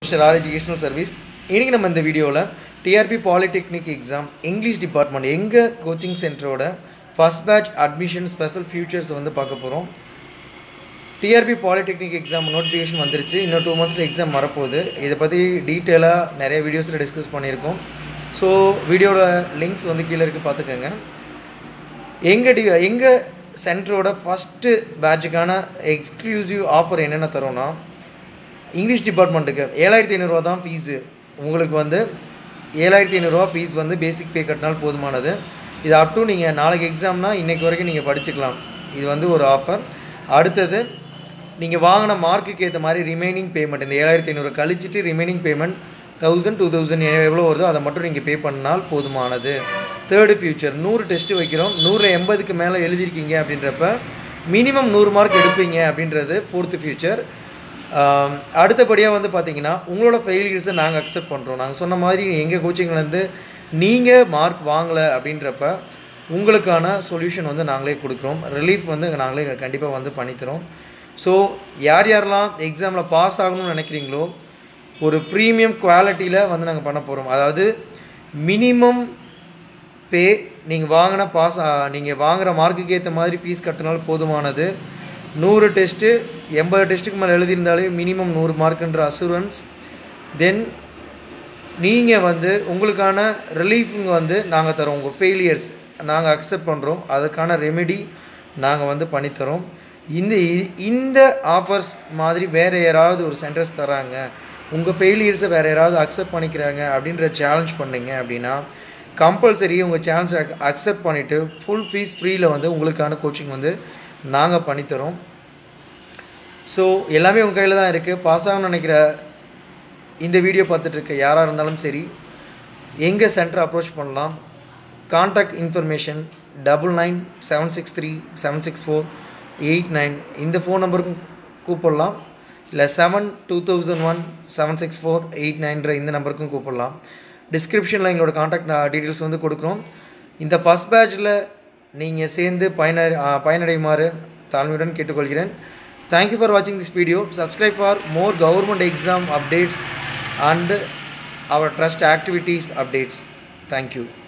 mister R educational service இன்றைக்கி நம்ம இந்த வீடியோவில் TRB polytechnic exam English department எங்கள் கோச்சிங் சென்டரோட first batch admission special futures வந்து பார்க்க போகிறோம் டிஆர்பி பாலிடெக்னிக் எக்ஸாம் நோட்டிஃபிகேஷன் வந்துருச்சு இன்னும் டூ மந்த்ஸில் எக்ஸாம் வரப்போகுது இதை பற்றி டீட்டெயிலாக நிறைய வீடியோஸில் டிஸ்கஸ் பண்ணியிருக்கோம் ஸோ வீடியோட லிங்க்ஸ் வந்து கீழே இருக்குது பார்த்துக்கோங்க எங்கள் டி எங்கள் சென்டரோட ஃபஸ்ட்டு பேட்சுக்கான எக்ஸ்க்ளூசிவ் ஆஃபர் என்னென்ன தரோன்னா இங்கிலீஷ் டிபார்ட்மெண்ட்டுக்கு ஏழாயிரத்தி ஐநூறுரூவா தான் ஃபீஸு உங்களுக்கு வந்து ஏழாயிரத்தி ஐநூறுரூவா ஃபீஸ் வந்து பேசிக் பே கட்டினால் போதுமானது இது அப் டு நீங்கள் நாளைக்கு எக்ஸாம்னால் இன்றைக்கு வரைக்கும் நீங்கள் படிச்சுக்கலாம் இது வந்து ஒரு ஆஃபர் அடுத்தது நீங்கள் வாங்கின மார்க்குக்கு ஏற்ற மாதிரி ரிமைனிங் பேமெண்ட் இந்த ஏழாயிரத்தி ஐநூறு கழிச்சிட்டு remaining payment thousand two thousand எவ்வளோ வருதோ அதை மட்டும் நீங்கள் பே பண்ணால் போதுமானது தேர்டு ஃபியூச்சர் நூறு டெஸ்ட்டு வைக்கிறோம் நூறில் எண்பதுக்கு மேலே எழுதியிருக்கீங்க அப்படின்றப்ப மினிமம் நூறு மார்க் எடுப்பீங்க அப்படின்றது ஃபோர்த்து ஃபியூச்சர் அடுத்தபடியாக வந்து பார்த்தீங்கன்னா உங்களோட ஃபெயிலியர்ஸை நாங்கள் அக்செப்ட் பண்ணுறோம் நாங்கள் சொன்ன மாதிரி எங்கள் கோச்சிங்லேருந்து நீங்கள் மார்க் வாங்கலை அப்படின்றப்ப உங்களுக்கான சொல்யூஷன் வந்து நாங்களே கொடுக்குறோம் ரிலீஃப் வந்து நாங்களே கண்டிப்பாக வந்து பண்ணித்தரோம் ஸோ யார் யாரெல்லாம் எக்ஸாமில் பாஸ் ஆகணும்னு நினைக்கிறீங்களோ ஒரு ப்ரீமியம் குவாலிட்டியில் வந்து நாங்கள் பண்ண போகிறோம் அதாவது மினிமம் பே நீங்கள் வாங்கின பாஸ் நீங்கள் வாங்குகிற மார்க்குக்கு ஏற்ற மாதிரி ஃபீஸ் கட்டினாலும் போதுமானது நூறு டெஸ்ட்டு எண்பது டெஸ்ட்டுக்கு மேலே எழுதியிருந்தாலே மினிமம் நூறு மார்க்குன்ற அசூரன்ஸ் தென் நீங்கள் வந்து உங்களுக்கான ரிலீஃபுங்க வந்து நாங்கள் தரோம் உங்கள் ஃபெயிலியர்ஸ் நாங்கள் அக்செப்ட் பண்ணுறோம் அதுக்கான ரெமெடி நாங்கள் வந்து பண்ணித்தரோம் இந்த இந்த ஆஃபர்ஸ் மாதிரி வேறு யாராவது ஒரு சென்டர்ஸ் தராங்க உங்கள் ஃபெயிலியர்ஸை வேறு யாராவது அக்செப்ட் பண்ணிக்கிறாங்க அப்படின்ற சேலஞ்ச் பண்ணிங்க அப்படின்னா கம்பல்சரி உங்கள் சேலஞ்ச் அக்செப்ட் பண்ணிவிட்டு ஃபுல் ஃபீஸ் ஃப்ரீயில் வந்து உங்களுக்கான கோச்சிங் வந்து நாங்கள் பண்ணித்தரோம் ஸோ எல்லாமே உங்கள் கையில் தான் இருக்குது பாஸ் ஆகணும்னு நினைக்கிற இந்த வீடியோ பார்த்துட்ருக்க யாராக இருந்தாலும் சரி எங்கள் சென்டர் அப்ரோச் பண்ணலாம் contact information double nine seven six three seven six four eight nine இந்த ஃபோன் நம்பருக்கும் கூப்பிடலாம் இல்லை seven two thousand one seven six four eight நைன்ற இந்த நம்பருக்கும் கூப்பிடலாம் டிஸ்கிரிப்ஷனில் எங்களோட காண்டாக்ட் டீட்டெயில்ஸ் வந்து கொடுக்குறோம் இந்த ஃபஸ்ட் பேட்சில் நீங்கள் சேர்ந்து பயன பயனடையுமாறு தாழ்மையுடன் கேட்டுக்கொள்கிறேன் தேங்க்யூ ஃபார் வாட்சிங் this video subscribe for more government exam updates and our trust activities updates thank you